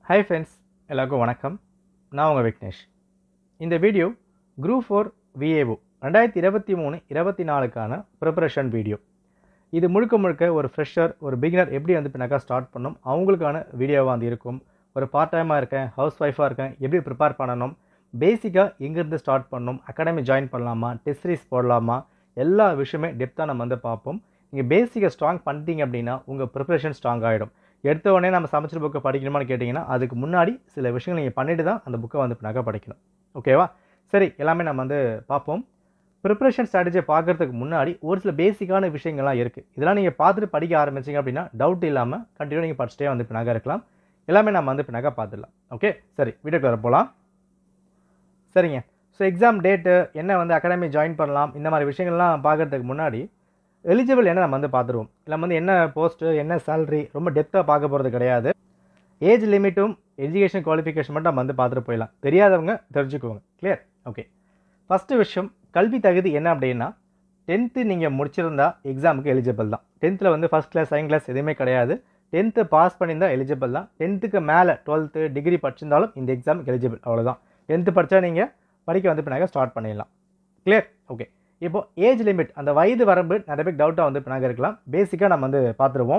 hi friends எல்லாருக்கும் வணக்கம் நான் உங்கள் விக்னேஷ் இந்த வீடியோ குரூப் ஃபோர் விஏஓ ரெண்டாயிரத்தி இருபத்தி மூணு இருபத்தி நாலுக்கான ப்ரிப்பரேஷன் வீடியோ இது முழுக்க முழுக்க ஒரு ஃப்ரெஷர் ஒரு பிகினர் எப்படி வந்து பின்னாக்கா ஸ்டார்ட் பண்ணணும் அவங்களுக்கான வீடியோவாக வந்து இருக்கும் ஒரு பார்ட் டைமாக இருக்கேன் ஹவுஸ் ஒய்ஃபாக இருக்கேன் எப்படி ப்ரிப்பேர் பண்ணணும் பேசிக்காக எங்கேருந்து ஸ்டார்ட் பண்ணணும் அகாடமி ஜாயின் பண்ணலாமா டெஸ்ட் சீரிஸ் போடலாமா எல்லா விஷயமே டெப்த்தாக நம்ம வந்து பார்ப்போம் நீங்கள் பேசிக்கை ஸ்ட்ராங் பண்ணிட்டீங்க அப்படின்னா உங்கள் ப்ரிப்பரேஷன் ஸ்ட்ராங் ஆகிடும் எடுத்த உடனே நம்ம சமைச்சர் புக்கை படிக்கணுமான்னு கேட்டிங்கன்னா அதுக்கு முன்னாடி சில விஷயங்கள் நீங்கள் பண்ணிட்டு தான் அந்த புக்கை வந்து நகை படிக்கணும் ஓகேவா சரி எல்லாமே நம்ம வந்து பார்ப்போம் ப்ரிப்பரேஷன் ஸ்ட்ராட்டஜியை பார்க்குறதுக்கு முன்னாடி ஒரு சில பேசிக்கான விஷயங்கள்லாம் இருக்குது இதெல்லாம் நீங்கள் பார்த்துட்டு படிக்க ஆரம்பிச்சிங்க அப்படின்னா டவுட் இல்லாமல் கண்டினியூ நீங்கள் படிச்சுட்டே வந்து நகை இருக்கலாம் எல்லாமே நம்ம வந்து நகை பார்த்துடலாம் ஓகே சரி வீடியோக்கு வர போகலாம் சரிங்க ஸோ எக்ஸாம் டேட்டு என்ன வந்து அகாடமி ஜாயின் பண்ணலாம் இந்த மாதிரி விஷயங்கள்லாம் பார்க்குறதுக்கு முன்னாடி எலிஜிபிள் என்ன நம்ம வந்து பார்த்துருவோம் இல்லை வந்து என்ன போஸ்ட்டு என்ன சேலரி ரொம்ப டெப்த்தாக பார்க்க போகிறது கிடையாது ஏஜ் லிமிட்டும் எஜுகேஷன் குவாலிஃபிகேஷன் மட்டும் நம்ம வந்து பார்த்துட்டு போயிடலாம் தெரியாதவங்க தெரிஞ்சுக்குவோங்க கிளியர் ஓகே ஃபஸ்ட்டு விஷயம் கல்வி தகுதி என்ன அப்படின்னா டென்த்து நீங்கள் முடிச்சிருந்தா எக்ஸாமுக்கு எலிஜிபிள் தான் டென்த்தில் வந்து ஃபஸ்ட் கிளாஸ் செகண்ட் கிளாஸ் எதுவுமே கிடையாது டென்த்து பாஸ் பண்ணியிருந்தால் எலிஜிபிள் தான் டென்த்துக்கு மேலே டுவெல்த்து டிகிரி படிச்சிருந்தாலும் இந்த எக்ஸாமுக்கு எலிஜிபிள் அவ்வளோதான் டென்த்து படித்தா நீங்கள் படிக்க வந்து பின்னாக ஸ்டார்ட் பண்ணிடலாம் கிளியர் ஓகே இப்போ ஏஜ் லிமிட் அந்த வயது வரம்பு நிறைய பேருக்கு டவுட்டாக வந்து பின்னாக இருக்கலாம் பேசிக்காக நம்ம வந்து பார்த்துருவோம்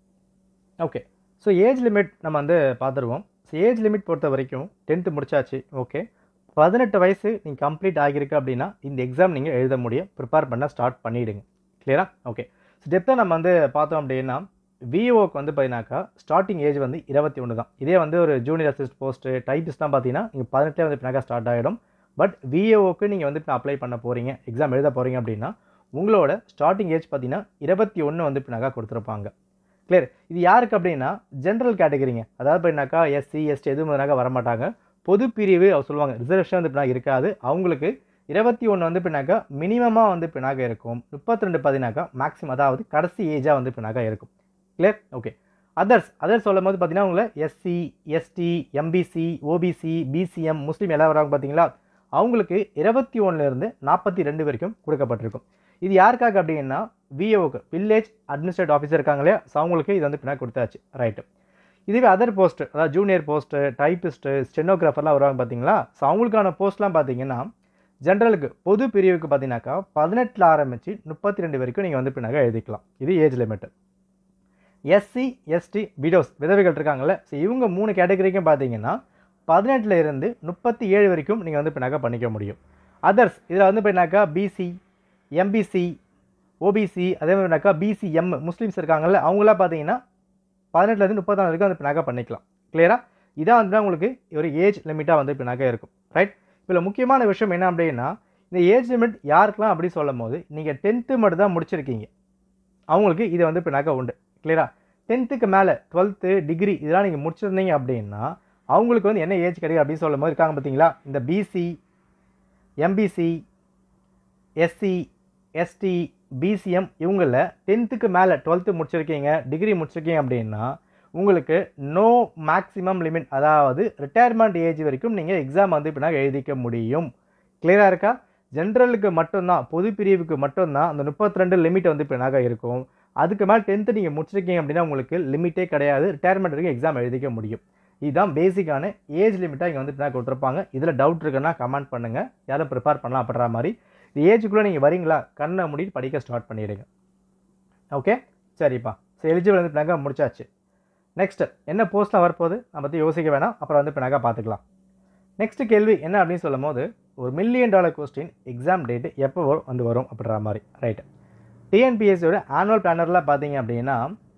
ஓகே ஸோ ஏஜ் லிமிட் நம்ம வந்து பார்த்துருவோம் ஸோ ஏஜ் லிமிட் பொறுத்த வரைக்கும் டென்த்து முடிச்சாச்சு ஓகே பதினெட்டு வயசு நீங்கள் கம்ப்ளீட் ஆகியிருக்கு அப்படின்னா இந்த எக்ஸாம் நீங்கள் எழுத முடியும் ப்ரிப்பேர் பண்ண ஸ்டார்ட் பண்ணிவிடுங்க கிளியரா ஓகே ஸோ டெப்த்தாக நம்ம வந்து பார்த்தோம் அப்படின்னா விஓக்கு வந்து பார்த்தீங்கன்னாக்கா ஸ்டார்டிங் ஏஜ் வந்து இருபத்தி ஒன்று தான் இதே வந்து ஒரு ஜூனியர் அசிஸ்ட் போஸ்ட்டு டைப்பிஸ்ட் தான் பார்த்தீங்கன்னா நீங்கள் பதினெட்டே வந்து பின்னாக்கா ஸ்டார்ட் ஆகிடும் பட் விஏஓக்கு நீங்கள் வந்து இப்போ அப்ளை பண்ண போகிறீங்க எக்ஸாம் எழுத போகிறீங்க அப்படின்னா உங்களோட ஸ்டார்டிங் ஏஜ் பார்த்தீங்கன்னா இருபத்தி ஒன்று வந்து பின்னாக்கா கொடுத்துருப்பாங்க கிளியர் இது யாருக்கு அப்படின்னா ஜென்ரல் கேட்டகரிங்க அதாவது பார்த்தீங்கன்னாக்கா எஸ்சி எஸ்டி எதுவும் வந்தாக்கா வரமாட்டாங்க பொது பிரிவு அவர் சொல்லுவாங்க ரிசர்வேஷன் வந்து பின்னாக இருக்காது அவங்களுக்கு இருபத்தி ஒன்று வந்து பின்னாக்கா மினிமமாக வந்து பின்னாக இருக்கும் முப்பத்தி ரெண்டு பார்த்தீங்கன்னாக்கா மேக்ஸிமம் அதாவது கடைசி ஏஜாக வந்து பின்னாக்கா இருக்கும் கிளியர் ஓகே அதர்ஸ் அதர்ஸ் சொல்லும் போது பார்த்தீங்கன்னா உங்களை SC ST MBC OBC BCM முஸ்லீம் எல்லாம் வராங்க பார்த்தீங்களா அவங்களுக்கு இருபத்தி ஒன்றுலேருந்து நாற்பத்தி ரெண்டு வரைக்கும் கொடுக்கப்பட்டிருக்கும் இது யாருக்காக அப்படின்னா விஏஓக்கு வில்லேஜ் அட்மினிஸ்ட்ரேட் ஆஃபீஸர் இருக்காங்களே ஸோ அவங்களுக்கு இது வந்து பின்னாடி கொடுத்தாச்சு ரைட்டு இதுவே அதர் போஸ்ட்டு அதாவது ஜூனியர் போஸ்ட்டு டைப்பிஸ்ட்டு ஸ்டெனோகிராஃபர்லாம் வருவாங்க பார்த்தீங்களா ஸோ அவங்களுக்கான போஸ்ட்லாம் பார்த்தீங்கன்னா ஜென்ரலுக்கு பொது பிரிவுக்கு பார்த்தீங்கன்னாக்கா பதினெட்டில் ஆரம்பித்து முப்பத்தி ரெண்டு வரைக்கும் நீங்கள் வந்து பின்னாக எழுதிக்கலாம் இது age limit SC ST widows விதவைகள் இருக்காங்கல்ல ஸோ இவங்க மூணு கேட்டகரிக்கும் பார்த்தீங்கன்னா பதினெட்டில் இருந்து முப்பத்தி ஏழு வரைக்கும் நீங்கள் வந்து பின்னாக்கா பண்ணிக்க முடியும் அதர்ஸ் இதில் வந்து பின்னாக்கா பிசி எம்பிசி ஓபிசி அதே மாதிரினாக்கா பிசிஎம் முஸ்லீம்ஸ் இருக்காங்கல்ல அவங்களாம் பார்த்தீங்கன்னா பதினெட்டுலேருந்து முப்பத்தாறு வரைக்கும் வந்து பின்னாக்கா பண்ணிக்கலாம் கிளியராக இதான் வந்து உங்களுக்கு ஒரு ஏஜ் லிமிட்டாக வந்து பின்னாக்கா இருக்கும் ரைட் இதில் முக்கியமான விஷயம் என்ன அப்படின்னா இந்த ஏஜ் லிமிட் யாருக்கெல்லாம் அப்படி சொல்லும் போது நீங்கள் டென்த்து மட்டும் தான் முடிச்சிருக்கீங்க அவங்களுக்கு இது வந்து பின்னாக்கா உண்டு கிளியரா டென்த்துக்கு மேலே டுவெல்த்து டிகிரி இதெல்லாம் நீங்கள் முடிச்சிருந்தீங்க அப்படின்னா அவங்களுக்கு வந்து என்ன ஏஜ் கிடையாது அப்படின்னு சொல்லும் போது இருக்காங்க பார்த்தீங்களா இந்த BC MBC SC ST BCM இவங்களில் டென்த்துக்கு மேலே டுவெல்த்து முடிச்சிருக்கீங்க டிகிரி முடிச்சிருக்கீங்க அப்படின்னா உங்களுக்கு நோ மேக்ஸிமம் லிமிட் அதாவது ரிட்டையர்மெண்ட் ஏஜ் வரைக்கும் நீங்கள் எக்ஸாம் வந்து பின்னாக எழுதிக்க முடியும் கிளியராக இருக்கா ஜென்ரலுக்கு மட்டும்தான் பொது பிரிவுக்கு மட்டும்தான் அந்த முப்பத்தி ரெண்டு லிமிட் வந்து பின்னாக இருக்கும் அதுக்கு மேலே டென்த்து நீங்கள் முடிச்சிருக்கீங்க அப்படின்னா உங்களுக்கு லிமிட்டே கிடையாது ரிட்டையர்மெண்ட் வரைக்கும் எக்ஸாம் எழுதிக்க முடியும் இதுதான் பேசிக்கான ஏஜ் லிமிட்டாக இங்கே வந்து பின்னாக கொடுத்துருப்பாங்க இதில் டவுட் இருக்குன்னா கமெண்ட் பண்ணுங்கள் யாரும் ப்ரிப்பேர் பண்ணலாம் அப்படின்ற மாதிரி இந்த ஏஜுக்குள்ளே நீங்கள் வரீங்களா கண்ணை மூடிட்டு படிக்க ஸ்டார்ட் பண்ணிவிடுங்க ஓகே சரிப்பா சரி எலிஜிபிள் வந்து பின்னாக முடிச்சாச்சு நெக்ஸ்ட்டு என்ன போஸ்ட்லாம் வரப்போகுது அதை பற்றி யோசிக்க வேணாம் அப்புறம் வந்து பின்னாக பார்த்துக்கலாம் நெக்ஸ்ட் கேள்வி என்ன அப்படின்னு சொல்லும் போது ஒரு million dollar question exam date எப்போ வரும் வந்து வரும் அப்படின்ற மாதிரி ரைட்டு டிஎன்பிஎஸ்சியோட ஆனுவல் பிளானரில் பார்த்தீங்க அப்படின்னா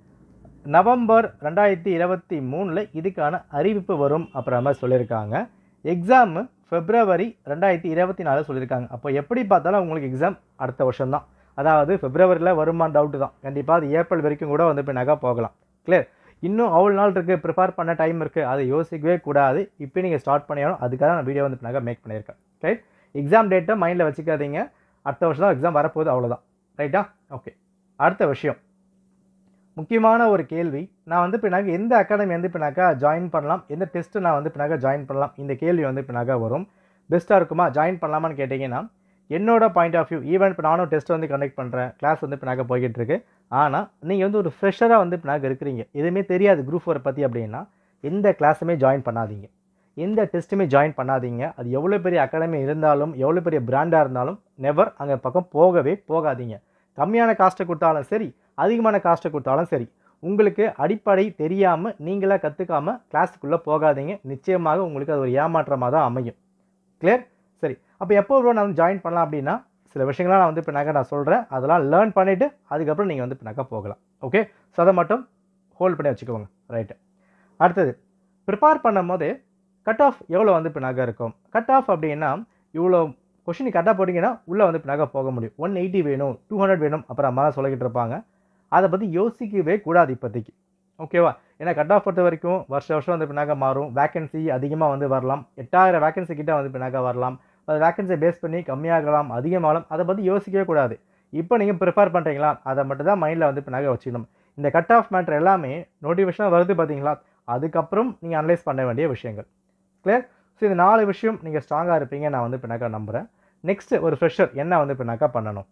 நவம்பர் ரெண்டாயிரத்தி இருபத்தி மூணில் இதுக்கான அறிவிப்பு வரும் அப்புறம் மாதிரி சொல்லியிருக்காங்க எக்ஸாமு ஃபெப்ரவரி ரெண்டாயிரத்தி இருபத்தி நாலு சொல்லியிருக்காங்க அப்போ எப்படி பார்த்தாலும் உங்களுக்கு எக்ஸாம் அடுத்த வருஷம் தான் அதாவது ஃபெப்ரவரியில் வருமானு டவுட்டு தான் கண்டிப்பாக அது ஏப்ரல் வரைக்கும் கூட வந்து பின்னாக போகலாம் கிளியர் இன்னும் அவ்வளோ நாள் இருக்குது ப்ரிப்பேர் பண்ண டைம் இருக்குது அதை யோசிக்கவே கூடாது இப்போ நீங்கள் ஸ்டார்ட் பண்ணியாலும் அதுக்காக நான் வீடியோ வந்து பின்னாக மேக் பண்ணியிருக்கேன் ரைட் எக்ஸாம் டேட்டை மைண்டில் வச்சுக்காதீங்க அடுத்த வருஷம் தான் எக்ஸாம் வரப்போகுது அவ்வளோதான் ரைட்டா ஓகே அடுத்த விஷயம் முக்கியமான ஒரு கேள்வி நான் வந்து பின்னாக்க எந்த அகாடமி வந்து பின்னாக்கா ஜாயின் பண்ணலாம் எந்த டெஸ்ட்டு நான் வந்து பின்னாக்கா ஜாயின் பண்ணலாம் இந்த கேள்வி வந்து பின்னாக்கா வரும் பெஸ்ட்டாக இருக்குமா ஜாயின் பண்ணலாமான்னு கேட்டிங்கன்னா என்னோட பாயிண்ட் ஆஃப் வியூ ஈவன் இப்போ நானும் டெஸ்ட் வந்து கண்டக்ட் பண்ணுறேன் கிளாஸ் வந்து பின்னாக்க போய்கிட்டு இருக்கு ஆனால் நீங்கள் வந்து ஒரு ஃப்ரெஷராக வந்து பின்னாக்க இருக்கிறீங்க எதுவுமே தெரியாது குரூப் ஃபோரை பற்றி அப்படின்னா எந்த கிளாஸுமே ஜாயின் பண்ணாதீங்க எந்த டெஸ்ட்டுமே ஜாயின் பண்ணாதீங்க அது எவ்வளோ பெரிய அகாடமி இருந்தாலும் எவ்வளோ பெரிய பிராண்டாக இருந்தாலும் நெவர் அங்கே பக்கம் போகவே போகாதீங்க கம்மியான காஸ்ட்டை கொடுத்தாலும் சரி அதிகமான காஸ்ட்டை கொடுத்தாலும் சரி உங்களுக்கு அடிப்படை தெரியாமல் நீங்களாக கற்றுக்காமல் கிளாஸுக்குள்ளே போகாதீங்க நிச்சயமாக உங்களுக்கு அது ஒரு ஏமாற்றமாக தான் அமையும் கிளியர் சரி அப்போ எப்போ ப்ரோ நான் வந்து ஜாயின் பண்ணலாம் அப்படின்னா சில விஷயங்கள்லாம் நான் வந்து இப்போ நகை நான் சொல்கிறேன் அதெல்லாம் லேர்ன் பண்ணிவிட்டு அதுக்கப்புறம் நீங்கள் வந்து இப்போ நகை போகலாம் ஓகே ஸோ அதை மட்டும் ஹோல்ட் பண்ணி வச்சுக்கோங்க ரைட்டு அடுத்தது ப்ரிப்பேர் பண்ணும் போது கட் ஆஃப் எவ்வளோ வந்து இப்போ நகை இருக்கும் கட் ஆஃப் அப்படின்னா இவ்வளோ கொஷின் கரெக்டாக போட்டிங்கன்னா உள்ளே வந்து இப்போ நகை போக முடியும் ஒன் எயிட்டி வேணும் டூ ஹண்ட்ரட் வேணும் அப்புறம் அம்மா சொல்லிக்கிட்டு இருப்பாங்க அதை பற்றி யோசிக்கவே கூடாது இப்போதைக்கு ஓகேவா ஏன்னா கட் ஆஃப் பொறுத்த வரைக்கும் வருஷ வருஷம் வந்து பின்னாக மாறும் வேகன்சி அதிகமாக வந்து வரலாம் எட்டாயிரம் வேகன்சி கிட்ட வந்து பின்னாக வரலாம் அது வேகன்சியை பேஸ் பண்ணி கம்மியாகலாம் அதிகமாகலாம் அதை பற்றி யோசிக்கவே கூடாது இப்போ நீங்கள் ப்ரிப்பேர் பண்ணுறீங்களா அதை மட்டும் தான் மைண்டில் வந்து பின்னாக வச்சுக்கணும் இந்த கட் ஆஃப் மேட்ரு எல்லாமே நோட்டிஃபிகேஷனாக வருது பார்த்தீங்களா அதுக்கப்புறம் நீங்கள் அனலைஸ் பண்ண வேண்டிய விஷயங்கள் கிளியர் ஸோ இந்த நாலு விஷயம் நீங்கள் ஸ்ட்ராங்காக இருப்பீங்க நான் வந்து பின்னாக்கா நம்புகிறேன் நெக்ஸ்ட் ஒரு ஃப்ரெஷர் என்ன வந்து பின்னாக்கா பண்ணணும்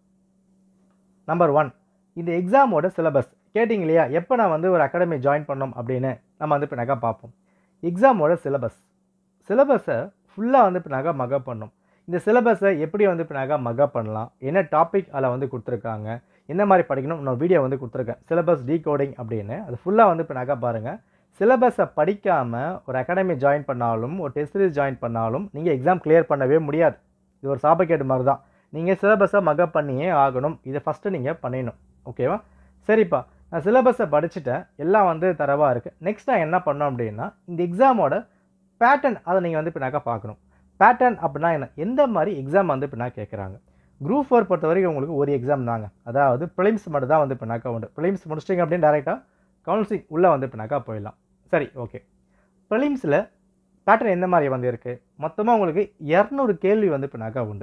நம்பர் ஒன் இந்த எக்ஸாமோட சிலபஸ் கேட்டிங்க இல்லையா எப்போ நான் வந்து ஒரு அகாடமி ஜாயின் பண்ணோம் அப்படின்னு நம்ம வந்து பின்னாக்கா பார்ப்போம் எக்ஸாமோட சிலபஸ் சிலபஸை ஃபுல்லாக வந்து பின்னாக்கா மகப் பண்ணும் இந்த சிலபஸை எப்படி வந்து பின்னாக்கா மகப் பண்ணலாம் என்ன டாபிக் அதில் வந்து கொடுத்துருக்காங்க என்ன மாதிரி படிக்கணும் நான் வீடியோ வந்து கொடுத்துருக்கேன் சிலபஸ் டீகோடிங் அப்படின்னு அது ஃபுல்லாக வந்து பின்னாக்கா பாருங்கள் சிலபஸை படிக்காமல் ஒரு அகாடமி ஜாயின் பண்ணாலும் ஒரு டெஸ்ட் சீரிஸ் ஜாயின் பண்ணாலும் நீங்கள் எக்ஸாம் கிளியர் பண்ணவே முடியாது இது ஒரு சாபக்கேடு மாதிரி தான் நீங்கள் சிலபஸை மகப் பண்ணியே ஆகணும் இதை ஃபஸ்ட்டு நீங்கள் பண்ணிடணும் ஓகேவா சரிப்பா நான் சிலபஸை படிச்சுட்டேன் எல்லாம் வந்து தரவாக இருக்குது நெக்ஸ்ட் நான் என்ன பண்ணோம் அப்படின்னா இந்த எக்ஸாமோட பேட்டர்ன் அதை நீங்கள் வந்து பின்னாக்கா பார்க்கணும் பேட்டர்ன் அப்படின்னா என்ன எந்த மாதிரி எக்ஸாம் வந்து பின்னா கேட்குறாங்க குரூப் ஃபோர் பொறுத்த வரைக்கும் உங்களுக்கு ஒரு எக்ஸாம் தாங்க அதாவது ப்ரிலிம்ஸ் மட்டும் தான் வந்து பின்னாக்கா உண்டு ப்ரிலிம்ஸ் முடிச்சிட்டிங்க அப்படின்னு டேரெக்டாக கவுன்சிலிங் உள்ளே வந்து பின்னாக்கா போயிடலாம் சரி ஓகே ப்ரிலிம்ஸில் பேட்டர்ன் எந்த மாதிரி வந்து இருக்குது மொத்தமாக உங்களுக்கு இரநூறு கேள்வி வந்து பின்னாக்கா உண்டு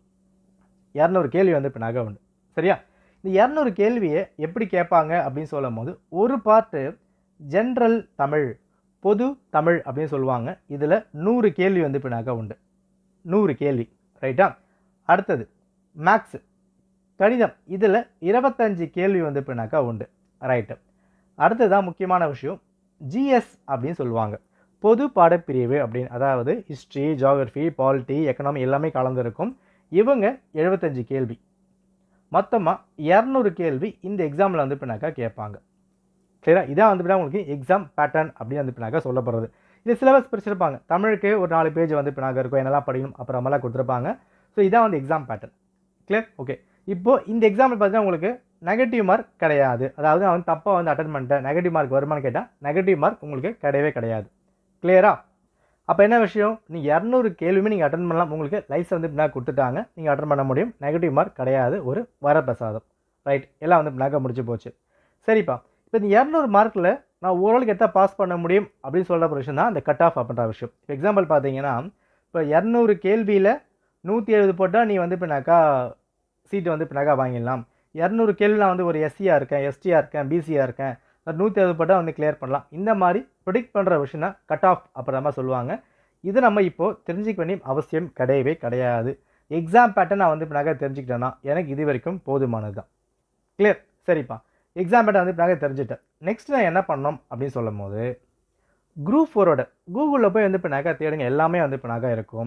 இரநூறு கேள்வி வந்து பின்னாக்கா உண்டு சரியா இந்த இரநூறு கேள்வியை எப்படி கேட்பாங்க அப்படின்னு சொல்லும் போது ஒரு பார்ட்டு ஜென்ரல் தமிழ் பொது தமிழ் அப்படின்னு சொல்லுவாங்க இதில் நூறு கேள்வி வந்து பின்னாக்கா உண்டு நூறு கேள்வி ரைட்டா அடுத்தது மேக்ஸு கணிதம் இதில் இருபத்தஞ்சு கேள்வி வந்து பின்னாக்கா உண்டு ரைட்டு அடுத்ததான் முக்கியமான விஷயம் ஜிஎஸ் அப்படின்னு சொல்லுவாங்க பொது பாடப்பிரிவு அப்படின்னு அதாவது ஹிஸ்ட்ரி ஜியாகிரஃபி பாலிட்டி எக்கனாமி எல்லாமே கலந்துருக்கும் இவங்க எழுபத்தஞ்சு கேள்வி மொத்தமாக இரநூறு கேள்வி இந்த எக்ஸாமில் வந்து பின்னாக்கா கேட்பாங்க கிளியரா இதான் வந்து பின்னா உங்களுக்கு எக்ஸாம் பேட்டர்ன் அப்படின்னு வந்து பின்னாக்கா சொல்லப்படுறது இது சிலபஸ் பிரிச்சிருப்பாங்க தமிழுக்கு ஒரு நாலு பேஜ் வந்து பின்னாக்க இருக்கும் என்னெல்லாம் படிக்கணும் அப்புறமெல்லாம் கொடுத்துருப்பாங்க ஸோ இதான் வந்து எக்ஸாம் பேட்டர்ன் கிளியர் ஓகே இப்போது இந்த எக்ஸாம்பிள் பார்த்தீங்கன்னா உங்களுக்கு நெகட்டிவ் மார்க் கிடையாது அதாவது நான் வந்து தப்பாக வந்து அட்டன் பண்ணிட்டேன் நெகட்டிவ் மார்க் வருமானு கேட்டால் நெகட்டிவ் மார்க் உங்களுக்கு கிடையவே கிடையாது கிளியரா அப்போ என்ன விஷயம் நீங்கள் இரநூறு கேள்வியுமே நீங்கள் அட்டன் பண்ணலாம் உங்களுக்கு லைஃப் வந்து பின்னாக கொடுத்துட்டாங்க நீங்கள் அட்டன் பண்ண முடியும் நெகட்டிவ் மார்க் கிடையாது ஒரு வரப்பிரசாதம் ரைட் எல்லாம் வந்து பின்னாக்க முடிச்சு போச்சு சரிப்பா இப்போ இந்த இரநூறு மார்க்கில் நான் ஓரளவுக்கு எத்தனை பாஸ் பண்ண முடியும் அப்படின்னு சொல்கிற ஒரு விஷயம் தான் அந்த கட் ஆஃப் அப்படின்ற விஷயம் இப்போ எக்ஸாம்பிள் பார்த்தீங்கன்னா இப்போ இரநூறு கேள்வியில் நூற்றி எழுபது போட்டால் நீ வந்து பின்னாக்கா சீட்டு வந்து பின்னாக்கா வாங்கிடலாம் இரநூறு கேள்வி நான் வந்து ஒரு எஸ்சியாக இருக்கேன் எஸ்டியாக இருக்கேன் பிசியாக இருக்கேன் நூற்றி அறுபது போட்டால் வந்து கிளியர் பண்ணலாம் இந்த மாதிரி ப்ரிடிக்ட் பண்ணுற விஷயம் தான் கட் ஆஃப் அப்படின்ற மாதிரி சொல்லுவாங்க இது நம்ம இப்போது தெரிஞ்சிக்க வேண்டிய அவசியம் கிடையவே கிடையாது எக்ஸாம் பேட்டர்ன் நான் வந்து பின்னாக தெரிஞ்சுக்கிட்டேன்னா எனக்கு இது வரைக்கும் போதுமானது தான் கிளியர் சரிப்பா எக்ஸாம் பேட்டர் வந்து பின்னாக தெரிஞ்சுட்டேன் நெக்ஸ்ட் நான் என்ன பண்ணோம் அப்படின்னு சொல்லும் போது குரூப் ஃபோரோட கூகுளில் போய் வந்து பின்னாக்கா தேடுங்க எல்லாமே வந்து பின்னாக்கா இருக்கும்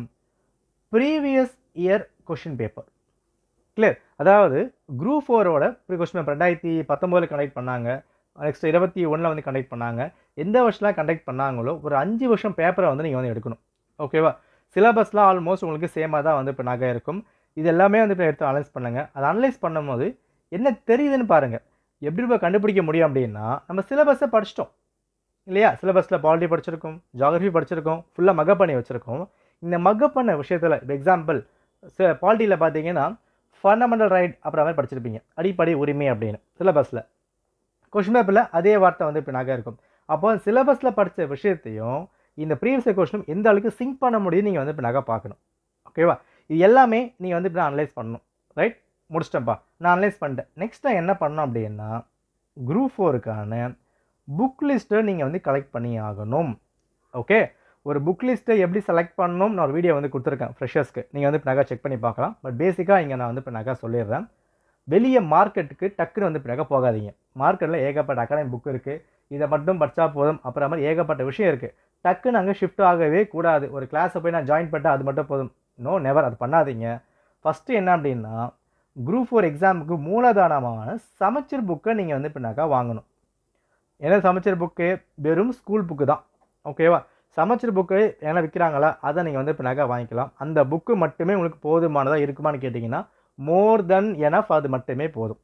previous year question paper clear அதாவது குரூப் ஃபோரோட ப்ரீ கொஸ்டின் பேப்பர் ரெண்டாயிரத்தி பத்தொம்போதில் கண்டக்ட் பண்ணாங்க நெக்ஸ்ட் இருபத்தி ஒன்றில் வந்து கண்டக்ட் பண்ணாங்க எந்த வருஷம்லாம் கண்டக்ட் பண்ணாங்களோ ஒரு அஞ்சு வருஷம் பேப்பரை வந்து நீங்கள் வந்து எடுக்கணும் ஓகேவா சிலபஸ்லாம் ஆல்மோஸ்ட் உங்களுக்கு சேமாக தான் வந்து இப்போ நகை இருக்கும் இது எல்லாமே வந்து இப்போ எடுத்து அனலைஸ் பண்ணுங்க அதை அனலைஸ் பண்ணும்போது என்ன தெரியுதுன்னு பாருங்கள் எப்படி இப்போ கண்டுபிடிக்க முடியும் அப்படின்னா நம்ம சிலபஸை படிச்சிட்டோம் இல்லையா சிலபஸில் பாலிட்டி படிச்சிருக்கோம் ஜாகிரஃபி படிச்சிருக்கோம் ஃபுல்லாக மகப் பண்ணி வச்சுருக்கோம் இந்த மகப் பண்ண விஷயத்தில் இப்போ எக்ஸாம்பிள் பாலிட்டியில் பார்த்தீங்கன்னா ஃபண்டமெண்டல் ரைட் அப்புறம் மாதிரி படிச்சிருப்பீங்க அடிப்படை உரிமை அப்படின்னு சிலபஸில் கொஷின் பேப்பரில் அதே வார்த்தை வந்து இப்போ நகை இருக்கும் அப்போ சிலபஸில் படித்த விஷயத்தையும் இந்த ப்ரீவியஸ் கொஷினும் எந்த அளவுக்கு சிங்க் பண்ண முடியும் நீங்கள் வந்து இப்போ நகை பார்க்கணும் ஓகேவா இது எல்லாமே நீங்கள் வந்து இப்போ அனலைஸ் பண்ணணும் ரைட் முடிச்சிட்டேன்ப்பா நான் அனலைஸ் பண்ணிட்டேன் நெக்ஸ்ட் நான் என்ன பண்ணணும் அப்படின்னா குரூப் ஃபோருக்கான புக் லிஸ்ட்டை நீங்கள் வந்து கலெக்ட் பண்ணி ஆகணும் ஓகே ஒரு புக் லிஸ்ட்டை எப்படி செலக்ட் பண்ணணும் நான் ஒரு வீடியோ வந்து கொடுத்துருக்கேன் ஃப்ரெஷர்ஸ்க்கு நீங்கள் வந்து இப்போ நகை செக் பண்ணி பார்க்கலாம் பட் பேசிக்காக இங்கே நான் வந்து இப்போ நகை சொல்லிடுறேன் வெளியே மார்க்கெட்டுக்கு டக்குன்னு வந்து இப்போ நகை போகாதீங்க மார்க்கெட்டில் ஏகப்பட்ட அகாடமி புக் இருக்குது இதை மட்டும் படித்தா போதும் அப்புறம் மாதிரி ஏகப்பட்ட விஷயம் இருக்குது டக்குன்னு அங்கே ஷிஃப்ட் ஆகவே கூடாது ஒரு கிளாஸை போய் நான் ஜாயின் பண்ணிட்டா அது மட்டும் போதும் நோ நெவர் அது பண்ணாதீங்க ஃபஸ்ட்டு என்ன அப்படின்னா குரூப் ஃபோர் எக்ஸாமுக்கு மூலதானமான சமச்சீர் புக்கை நீங்கள் வந்து பின்னாக்கா வாங்கணும் ஏன்னா சமச்சீர் புக்கு வெறும் ஸ்கூல் புக்கு தான் ஓகேவா சமச்சீர் புக்கு என்ன விற்கிறாங்களா அதை நீங்கள் வந்து பின்னாக்கா வாங்கிக்கலாம் அந்த புக்கு மட்டுமே உங்களுக்கு போதுமானதாக இருக்குமான்னு கேட்டிங்கன்னா மோர் தென் எனஃப் அது மட்டுமே போதும்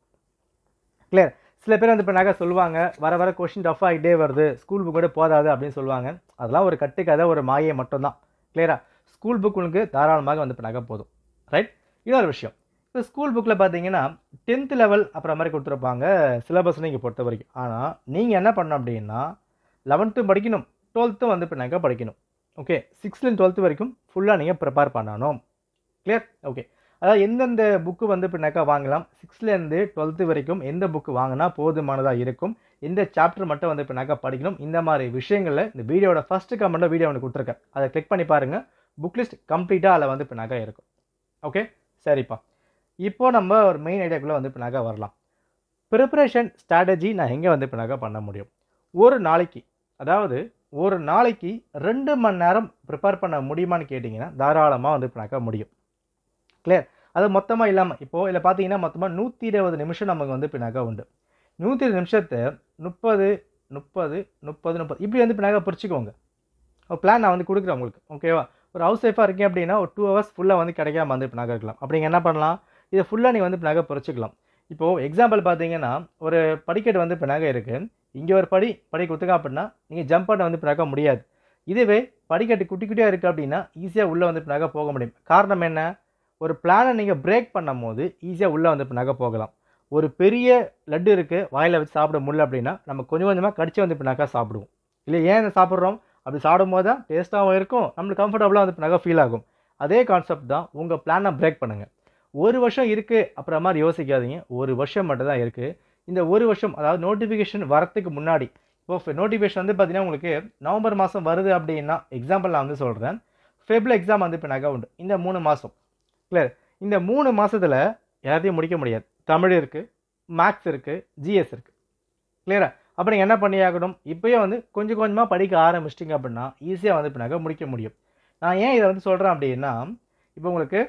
கிளியர் சில பேர் வந்து பின்னாக்கா சொல்லுவாங்க வர வர கொஷின் டஃப் ஆகிட்டே வருது ஸ்கூல் புக்கோட போதாது அப்படின்னு சொல்லுவாங்க அதெல்லாம் ஒரு கட்டுக்கதை ஒரு மாயை மட்டும்தான் கிளியரா ஸ்கூல் புக் உங்களுக்கு தாராளமாக வந்து பின்னாக்கா போதும் ரைட் இன்னொரு விஷயம் இப்போ ஸ்கூல் புக்கில் பார்த்தீங்கன்னா டென்த் லெவல் அப்புறம் மாதிரி கொடுத்துருப்பாங்க சிலபஸ் நீங்கள் பொறுத்த வரைக்கும் ஆனால் நீங்கள் என்ன பண்ணணும் அப்படின்னா லெவன்த்தும் படிக்கணும் டுவெல்த்தும் வந்து பின்னாக்கா படிக்கணும் ஓகே சிக்ஸ்த்து டுவெல்த்து வரைக்கும் ஃபுல்லாக நீங்கள் ப்ரிப்பேர் பண்ணணும் கிளியர் ஓகே அதாவது எந்தெந்த புக்கு வந்து பின்னாக்கா வாங்கலாம் சிக்ஸ்த்லேருந்து டுவெல்த்து வரைக்கும் எந்த புக்கு வாங்கினா போதுமானதாக இருக்கும் எந்த சாப்டர் மட்டும் வந்து பின்னாக்கா படிக்கணும் இந்த மாதிரி விஷயங்களில் இந்த வீடியோட ஃபஸ்ட்டு கமெண்ட்டில் வீடியோ ஒன்று கொடுத்துருக்கேன் அதை கிளிக் பண்ணி பாருங்கள் புக் லிஸ்ட் கம்ப்ளீட்டாக அதில் வந்து பின்னாக்கா இருக்கும் ஓகே சரிப்பா இப்போ நம்ம ஒரு மெயின் ஐடியாக்குள்ளே வந்து பின்னாக்கா வரலாம் ப்ரிப்பரேஷன் ஸ்ட்ராட்டஜி நான் எங்கே வந்து பின்னாக்கா பண்ண முடியும் ஒரு நாளைக்கு அதாவது ஒரு நாளைக்கு ரெண்டு மணி நேரம் ப்ரிப்பேர் பண்ண முடியுமான்னு கேட்டிங்கன்னா தாராளமாக வந்து பின்னாக்கா முடியும் கிளியர் அது மொத்தமாக இல்லாமல் இப்போது இதில் பார்த்தீங்கன்னா மொத்தமாக நூற்றி இருபது நிமிஷம் நமக்கு வந்து பின்னாக்கா உண்டு நூற்றி இருபது நிமிஷத்தை முப்பது முப்பது முப்பது முப்பது இப்படி வந்து பின்னாக்கா பிரிச்சுக்கோங்க ஒரு பிளான் நான் வந்து கொடுக்குறேன் உங்களுக்கு ஓகேவா ஒரு ஹவுஸ் ஒய்ஃபாக இருக்கேன் அப்படின்னா ஒரு டூ ஹவர்ஸ் ஃபுல்லாக வந்து கிடைக்காம வந்து பின்னாக்கா இருக்கலாம் அப்படிங்க என்ன பண்ணலாம் இதை ஃபுல்லாக நீங்கள் வந்து பின்னாக்கா பிரிச்சுக்கலாம் இப்போது எக்ஸாம்பிள் பார்த்தீங்கன்னா ஒரு படிக்கட்டு வந்து பின்னாக இருக்குது இங்கே ஒரு படி படி கொடுத்துக்கா அப்படின்னா நீங்கள் ஜம்ப் பண்ண வந்து பின்னாக்கா முடியாது இதுவே படிக்கட்டு குட்டி குட்டியாக இருக்குது அப்படின்னா ஈஸியாக உள்ளே வந்து பின்னாக்கா போக முடியும் காரணம் என்ன ஒரு பிளானை நீங்கள் பிரேக் பண்ணும் போது ஈஸியாக உள்ளே வந்து பின்னாக்கா போகலாம் ஒரு பெரிய லட்டு இருக்குது வாயில் வச்சு சாப்பிட முடியல அப்படின்னா நம்ம கொஞ்சம் கொஞ்சமாக கடிச்சு வந்து பின்னாக்கா சாப்பிடுவோம் இல்லை ஏன் இதை சாப்பிட்றோம் அப்படி சாப்பிடும்போது தான் டேஸ்ட்டாகவும் இருக்கும் நம்மளுக்கு கம்ஃபர்டபுளாக வந்து பின்னாக்கா ஃபீல் ஆகும் அதே கான்செப்ட் தான் உங்கள் பிளானை பிரேக் பண்ணுங்கள் ஒரு வருஷம் இருக்குது அப்புறம் மாதிரி யோசிக்காதீங்க ஒரு வருஷம் மட்டும் தான் இருக்குது இந்த ஒரு வருஷம் அதாவது நோட்டிஃபிகேஷன் வரத்துக்கு முன்னாடி இப்போ நோட்டிஃபிகேஷன் வந்து பார்த்தீங்கன்னா உங்களுக்கு நவம்பர் மாதம் வருது அப்படின்னா எக்ஸாம்பிள் நான் வந்து சொல்கிறேன் ஃபெப்ல எக்ஸாம் வந்து இப்போ நகை உண்டு இந்த மூணு மாதம் கிளியர் இந்த மூணு மாதத்தில் எல்லாத்தையும் முடிக்க முடியாது தமிழ் இருக்குது மேக்ஸ் இருக்குது ஜிஎஸ் இருக்குது கிளியரா அப்போ நீங்கள் என்ன பண்ணியாகணும் இப்போயே வந்து கொஞ்சம் கொஞ்சமாக படிக்க ஆரம்பிச்சிட்டிங்க அப்படின்னா ஈஸியாக வந்து இப்போ நகை முடிக்க முடியும் நான் ஏன் இதை வந்து சொல்கிறேன் அப்படின்னா இப்போ உங்களுக்கு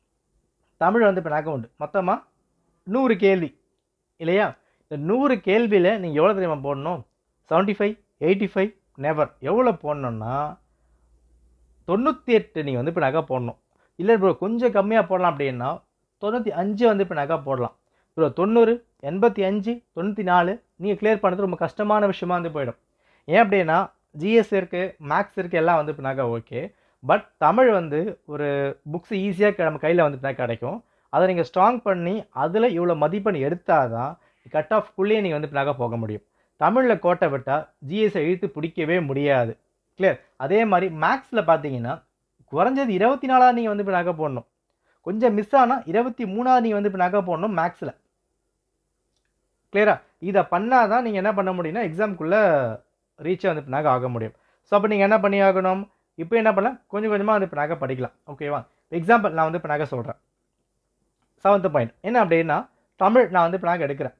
தமிழ் வந்து இப்போ நகை உண்டு மொத்தமாக நூறு கேள்வி இல்லையா இந்த நூறு கேள்வியில் நீங்கள் எவ்வளோ தெரியுமா போடணும் seventy five eighty five never எவ்வளோ போடணுன்னா தொண்ணூற்றி எட்டு நீங்கள் வந்து இப்போ நகை போடணும் இல்லை ப்ரோ கொஞ்சம் கம்மியாக போடலாம் அப்படின்னா தொண்ணூற்றி அஞ்சு வந்து இப்போ நகை போடலாம் ப்ரோ தொண்ணூறு எண்பத்தி அஞ்சு தொண்ணூற்றி நாலு நீங்கள் கிளியர் பண்ணுறது ரொம்ப கஷ்டமான விஷயமா வந்து போயிடும் ஏன் அப்படின்னா ஜிஎஸ் இருக்குது மேக்ஸ் இருக்குது எல்லாம் வந்து இப்போ நகை ஓகே பட் தமிழ் வந்து ஒரு புக்ஸ் ஈஸியாக நம்ம கையில் வந்து கிடைக்கும் அதை நீங்கள் ஸ்ட்ராங் பண்ணி அதில் இவ்வளோ மதிப்பெண் எடுத்தால் தான் கட் ஆஃப்குள்ளேயே நீங்கள் வந்து பின்னாக போக முடியும் தமிழில் கோட்டை விட்டால் ஜிஎஸ்ஐ இழுத்து பிடிக்கவே முடியாது கிளியர் அதே மாதிரி மேக்ஸில் பார்த்தீங்கன்னா குறைஞ்சது இருபத்தி நாலாவது நீங்கள் வந்து இப்போ நகை போடணும் கொஞ்சம் மிஸ் ஆனால் இருபத்தி மூணாவது நீங்கள் வந்து இப்போ நகை போடணும் மேக்ஸில் கிளியரா இதை பண்ணால் தான் நீங்கள் என்ன பண்ண முடியும்னா எக்ஸாமுக்குள்ளே ரீச்சை வந்து இப்போ நகை ஆக முடியும் ஸோ அப்போ நீங்கள் என்ன பண்ணி ஆகணும் இப்போ என்ன பண்ணலாம் கொஞ்சம் கொஞ்சமாக வந்து இப்போ நகை படிக்கலாம் ஓகேவா எக்ஸாம்பிள் நான் வந்து இப்போ நகை சொல்கிறேன் செவன்த்து பாயிண்ட் என்ன அப்படின்னா தமிழ் நான் வந்து இப்போ நகை எடுக்கிறேன்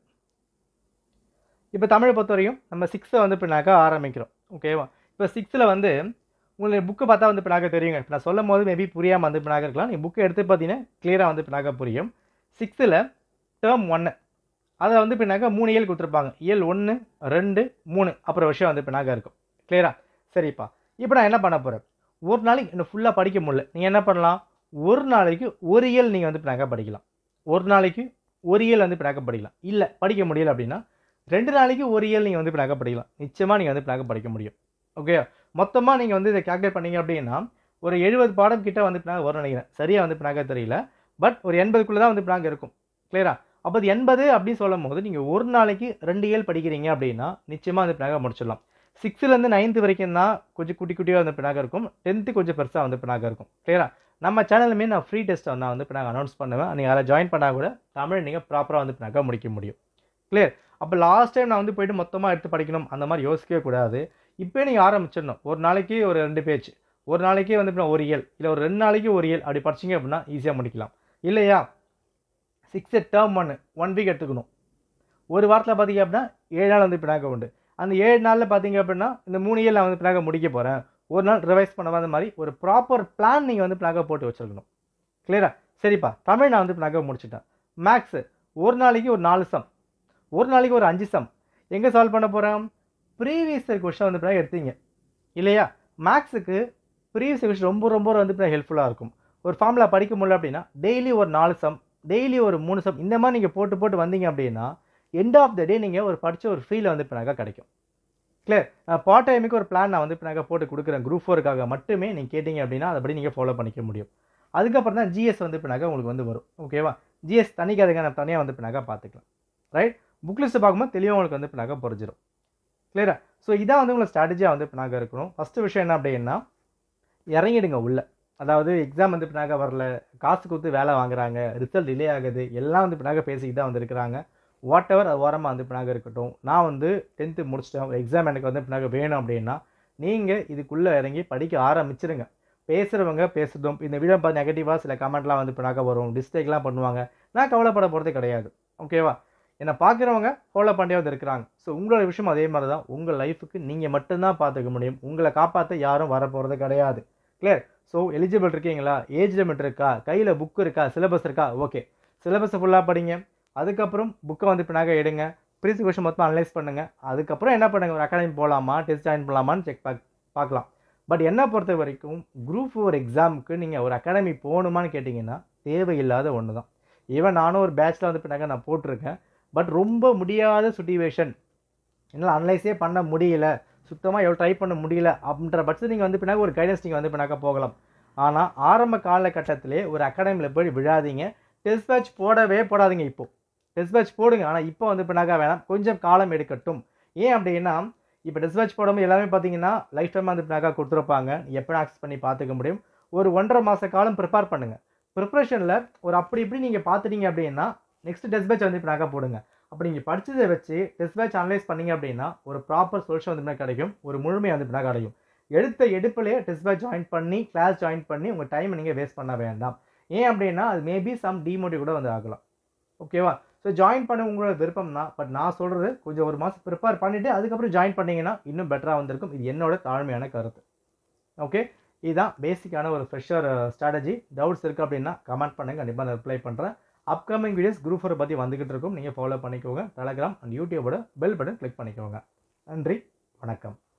இப்போ தமிழை பொறுத்தவரையும் நம்ம சிக்ஸ்த்தை வந்து இப்போ நகை ஆரம்பிக்கிறோம் ஓகேவா இப்போ சிக்ஸ்த்தில் வந்து உங்களுக்கு புக்கு பார்த்தா வந்து இப்போ நகை தெரியுங்க இப்போ நான் சொல்லும் போது மேபி புரியாமல் வந்து இப்போ நகை இருக்கலாம் நீங்கள் புக்கை எடுத்து பார்த்தீங்கன்னா கிளியராக வந்து இப்போ நகை புரியும் சிக்ஸ்த்தில் டேர்ம் ஒன்று அதை வந்து இப்போ நகை மூணு இயல் கொடுத்துருப்பாங்க இயல் ஒன்று ரெண்டு மூணு அப்புறம் விஷயம் வந்து இப்போ நகை இருக்கும் கிளியரா சரிப்பா இப்போ நான் என்ன பண்ண போகிறேன் ஒரு நாளைக்கு இன்னும் ஃபுல்லாக படிக்க முடியல நீங்கள் என்ன பண்ணலாம் ஒரு நாளைக்கு ஒரு இயல் நீங்கள் வந்து இப்போ நகை படிக்கலாம் ஒரு நாளைக்கு ஒரு இயல் வந்து இப்போ நகை படிக்கலாம் இல்லை படிக்க முடியல அப்படின்னா ரெண்டு நாளைக்கு ஒரு இயல் நீங்கள் வந்து இப்போ நகை படிக்கலாம் நிச்சயமாக நீங்கள் வந்து இப்போ நகை படிக்க முடியும் ஓகே மொத்தமாக நீங்கள் வந்து இதை கேல்குலேட் பண்ணீங்க அப்படின்னா ஒரு எழுபது பாடம் கிட்ட வந்து இப்போ நாங்கள் வரும் நினைக்கிறேன் சரியாக வந்து இப்போ நகை தெரியல பட் ஒரு எண்பதுக்குள்ளே தான் வந்து இப்போ நாங்கள் இருக்கும் கிளியரா அப்போ அது எண்பது அப்படின்னு சொல்லும் போது நீங்கள் ஒரு நாளைக்கு ரெண்டு இயல் படிக்கிறீங்க அப்படின்னா நிச்சயமாக வந்து இப்போ நகை முடிச்சிடலாம் சிக்ஸ்த்துலேருந்து நைன்த்து வரைக்கும் தான் கொஞ்சம் குட்டி குட்டியாக வந்து பின்னாக இருக்கும் டென்த்து கொஞ்சம் பெருசாக வந்து பின்னாக இருக்கும் கிளியரா நம்ம சேனலுமே நான் ஃப்ரீ டெஸ்ட்டை நான் வந்து இப்போ நாங்கள் அனௌன்ஸ் பண்ணுவேன் நீங்கள் அதில் ஜாயின் பண்ணால் கூட தமிழ் நீங்கள் ப்ராப்பராக வந்து பின்னாக முடிக்க முடியும் கிளியர் அப்போ லாஸ்ட் டைம் நான் வந்து போயிட்டு மொத்தமாக எடுத்து படிக்கணும் அந்த மாதிரி யோசிக்கவே கூடாது இப்போயே நீங்கள் ஆரம்பிச்சிடணும் ஒரு நாளைக்கு ஒரு ரெண்டு பேஜ் ஒரு நாளைக்கே வந்து இப்போ ஒரு இயல் இல்லை ஒரு ரெண்டு நாளைக்கு ஒரு இயல் அப்படி படிச்சிங்க அப்படின்னா ஈஸியாக முடிக்கலாம் இல்லையா சிக்ஸ் டேர்ம் ஒன்று ஒன் வீக் எடுத்துக்கணும் ஒரு வாரத்தில் பார்த்தீங்க அப்படின்னா ஏழு நாள் வந்து பின்னாக்க உண்டு அந்த ஏழு நாளில் பார்த்தீங்க அப்படின்னா இந்த மூணு இயர் நான் வந்து பிளாக முடிக்க போகிறேன் ஒரு நாள் ரிவைஸ் பண்ண அந்த மாதிரி ஒரு ப்ராப்பர் பிளான் நீங்கள் வந்து பிளாக போட்டு வச்சுருக்கணும் கிளியரா சரிப்பா தமிழ் நான் வந்து பிளாக முடிச்சிட்டேன் மேக்ஸு ஒரு நாளைக்கு ஒரு நாலு சம் ஒரு நாளைக்கு ஒரு அஞ்சு சம் எங்கே சால்வ் பண்ண போகிறோம் ப்ரீவியஸ் இயர் கொஷின் வந்து பிளாக எடுத்தீங்க இல்லையா மேக்ஸுக்கு ப்ரீவியஸ் கொஷின் ரொம்ப ரொம்ப வந்து பிளாக ஹெல்ப்ஃபுல்லாக இருக்கும் ஒரு ஃபார்முலா படிக்க முடியல அப்படின்னா டெய்லி ஒரு நாலு சம் டெய்லி ஒரு மூணு சம் இந்த மாதிரி நீங்கள் போட்டு போட்டு வந்தீங்க அப்படின்னா எண்ட் ஆஃப் த டே நீங்கள் ஒரு படித்த ஒரு ஃபீல் வந்து பின்னாக கிடைக்கும் கிளியர் நான் பார்ட் டைமுக்கு ஒரு பிளான் நான் வந்து பின்னாக போட்டு கொடுக்குறேன் குரூப் ஃபோருக்காக மட்டுமே நீங்கள் கேட்டிங்க அப்படின்னா அதுபடி நீங்கள் ஃபாலோ பண்ணிக்க முடியும் அதுக்கப்புறம் தான் ஜிஎஸ் வந்து பின்னாக உங்களுக்கு வந்து வரும் ஓகேவா ஜிஎஸ் தனிக்காதுங்க நான் தனியாக வந்து பின்னாக பார்த்துக்கலாம் ரைட் புக் லிஸ்ட் பார்க்கும்போது தெளிவாக உங்களுக்கு வந்து பின்னாக புரிஞ்சிடும் கிளியரா ஸோ இதான் வந்து உங்களுக்கு ஸ்ட்ராட்டஜியாக வந்து பின்னாக இருக்கணும் ஃபஸ்ட்டு விஷயம் என்ன அப்படின்னா இறங்கிடுங்க உள்ள அதாவது எக்ஸாம் வந்து பின்னாக வரல காசு கொடுத்து வேலை வாங்குறாங்க ரிசல்ட் டிலே ஆகுது எல்லாம் வந்து பின்னாக பேசிக்கிட்டு தான் வந்திருக்கிறாங்க வாட் எவர் அது ஓரமாக வந்து பின்னாக இருக்கட்டும் நான் வந்து டென்த்து முடிச்சிட்டேன் ஒரு எக்ஸாம் எனக்கு வந்து பின்னாக வேணும் அப்படின்னா நீங்கள் இதுக்குள்ளே இறங்கி படிக்க ஆரம்பிச்சிருங்க பேசுகிறவங்க பேசுதும் இந்த வீடியோ பார்த்து நெகட்டிவாக சில கமெண்ட்லாம் வந்து பின்னாக வரும் டிஸ்டேக்லாம் பண்ணுவாங்க நான் கவலைப்பட போகிறதே கிடையாது ஓகேவா என்னை பார்க்குறவங்க ஃபாலோ பண்ணியே வந்து இருக்கிறாங்க ஸோ உங்களோட விஷயம் அதே மாதிரி தான் உங்கள் லைஃபுக்கு நீங்கள் மட்டும்தான் பார்த்துக்க முடியும் உங்களை காப்பாற்ற யாரும் வர போகிறது கிடையாது கிளியர் ஸோ எலிஜிபிள் இருக்கீங்களா ஏஜ் லிமிட் இருக்கா கையில் புக் இருக்கா சிலபஸ் இருக்கா ஓகே சிலபஸை ஃபுல்லாக படிங்க அதுக்கப்புறம் புக்கை வந்து பின்னாக எடுங்க ப்ரீஸ் கொஷன் மொத்தம் அனலைஸ் பண்ணுங்கள் அதுக்கப்புறம் என்ன பண்ணுங்கள் ஒரு அகாடமி போகலாமா டெஸ்ட் ஜாயின் பண்ணலாமான்னு செக் பாக் பார்க்கலாம் பட் என்ன பொறுத்த வரைக்கும் குரூப் ஃபோர் எக்ஸாமுக்கு நீங்கள் ஒரு அகாடமி போகணுமான்னு கேட்டிங்கன்னா தேவையில்லாத ஒன்று தான் ஈவன் நானும் ஒரு பேட்சில் வந்து பின்னாக நான் போட்டிருக்கேன் பட் ரொம்ப முடியாத சுச்சுவேஷன் என்னால் அனலைஸே பண்ண முடியல சுத்தமாக எவ்வளோ ட்ரை பண்ண முடியல அப்படின்ற பட்சத்தில் நீங்கள் வந்து பின்னாக ஒரு கைடன்ஸ் நீங்கள் வந்து பின்னாக்க போகலாம் ஆனால் ஆரம்ப காலகட்டத்திலே ஒரு அகாடமியில் போய் விழாதீங்க டெஸ்ட் பேட்ச் போடவே போடாதீங்க இப்போ டெஸ்ட் பேட்ச் போடுங்க ஆனால் இப்போ வந்து பின்னாக்க வேணாம் கொஞ்சம் காலம் எடுக்கட்டும் ஏன் அப்படின்னா இப்போ டெஸ்ட் பேட்ச் போடும்போது எல்லாமே பார்த்தீங்கன்னா லைஃப் டைம் வந்து பின்னாக்கா கொடுத்துருப்பாங்க எப்போ ஆக்சஸ் பண்ணி பார்த்துக்க முடியும் ஒரு ஒன்றரை மாத காலம் ப்ரிப்பேர் பண்ணுங்கள் ப்ரிப்ரேஷனில் ஒரு அப்படி இப்படி நீங்கள் பார்த்துட்டீங்க அப்படின்னா நெக்ஸ்ட் டெஸ்ட் பேட்ச் வந்து பின்னாக்கா போடுங்க அப்படி நீங்கள் படித்ததை வச்சு டெஸ்ட் பேட்ச் அனலைஸ் பண்ணீங்க அப்படின்னா ஒரு ப்ராப்பர் சொல்யூஷன் வந்து கிடைக்கும் ஒரு முழுமை வந்து பின்னாக கிடைக்கும் எடுத்த எடுப்பிலே டெஸ்ட் பேட்ச் ஜாயின் பண்ணி கிளாஸ் ஜாயின் பண்ணி உங்கள் டைமை நீங்கள் வேஸ்ட் பண்ண வேண்டாம் ஏன் அப்படின்னா அது மேபி சம் டிமோட்டிவ் கூட வந்து ஆகலாம் ஓகேவா ஸோ ஜாயின் பண்ண உங்களோட விருப்பம் தான் பட் நான் சொல்கிறது கொஞ்சம் ஒரு மாதம் ப்ரிப்பேர் பண்ணிவிட்டு அதுக்கப்புறம் ஜாயின் பண்ணிங்கன்னா இன்னும் பெட்டராக வந்திருக்கும் இது என்னோட தாழ்மையான கருத்து ஓகே இதுதான் பேசிக்கான ஒரு ஃப்ரெஷர் ஸ்ட்ராட்டஜி டவுட்ஸ் இருக்குது அப்படின்னா கமெண்ட் பண்ணுங்கள் கண்டிப்பாக நான் ரிப்ளை பண்ணுறேன் அப்கமிங் வீடியோஸ் குரூப் ஃபோரை பற்றி வந்துக்கிட்டு இருக்கும் நீங்கள் ஃபாலோ பண்ணிக்கோங்க டெலகிராம் அண்ட் யூடியூபோட பெல் பட்டன் கிளிக் பண்ணிக்கோங்க நன்றி வணக்கம்